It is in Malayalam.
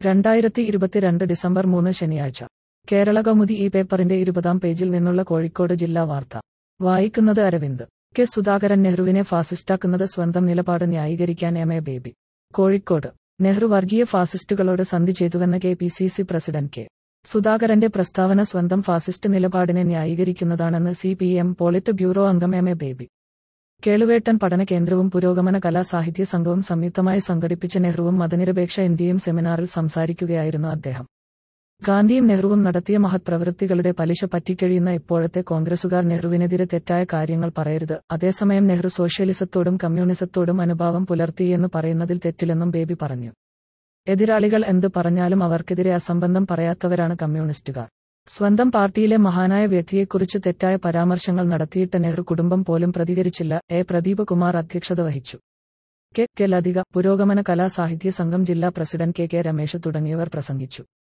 രണ്ടായിരത്തി ഇരുപത്തിരണ്ട് ഡിസംബർ മൂന്ന് ശനിയാഴ്ച കേരള കൗമുദി ഈ പേപ്പറിന്റെ ഇരുപതാം പേജിൽ നിന്നുള്ള കോഴിക്കോട് ജില്ലാ വാർത്ത വായിക്കുന്നത് അരവിന്ദ് കെ സുധാകരൻ നെഹ്റുവിനെ ഫാസിസ്റ്റാക്കുന്നത് സ്വന്തം നിലപാട് ന്യായീകരിക്കാൻ എം എ ബേബി കോഴിക്കോട് നെഹ്റു വർഗീയ ഫാസിസ്റ്റുകളോട് സന്ധി ചെയ്തുവെന്ന K P C C president K സുധാകരന്റെ പ്രസ്താവന സ്വന്തം ഫാസിസ്റ്റ് നിലപാടിനെ ന്യായീകരിക്കുന്നതാണെന്ന് C P M polit bureau അംഗം എം എ ബേബി കേളുവേട്ടൻ പഠന കേന്ദ്രവും പുരോഗമന കലാ സാഹിത്യ സംഘവും സംയുക്തമായി സംഘടിപ്പിച്ച നെഹ്റുവും മതനിരപേക്ഷ ഇന്ത്യയും സെമിനാറിൽ സംസാരിക്കുകയായിരുന്നു അദ്ദേഹം ഗാന്ധിയും നെഹ്റുവും നടത്തിയ മഹത് പ്രവൃത്തികളുടെ പലിശ പറ്റിക്കഴിയുന്ന ഇപ്പോഴത്തെ കോൺഗ്രസുകാർ നെഹ്റുവിനെതിരെ തെറ്റായ കാര്യങ്ങൾ പറയരുത് അതേസമയം നെഹ്റു സോഷ്യലിസത്തോടും കമ്മ്യൂണിസത്തോടും അനുഭാവം പുലർത്തിയെന്ന് പറയുന്നതിൽ തെറ്റില്ലെന്നും ബേബി പറഞ്ഞു എതിരാളികൾ എന്ത് പറഞ്ഞാലും അവർക്കെതിരെ അസംബന്ധം പറയാത്തവരാണ് കമ്മ്യൂണിസ്റ്റുകാർ സ്വന്തം പാർട്ടിയിലെ മഹാനായ വ്യക്തിയെക്കുറിച്ച് തെറ്റായ പരാമർശങ്ങൾ നടത്തിയിട്ട നെഹ്റു കുടുംബം പോലും പ്രതികരിച്ചില്ല എ പ്രദീപ് കുമാർ അധ്യക്ഷത വഹിച്ചു കെ കെ ലതിക പുരോഗമന കലാ സാഹിത്യ സംഘം ജില്ലാ പ്രസിഡന്റ് കെ കെ രമേശ് തുടങ്ങിയവർ പ്രസംഗിച്ചു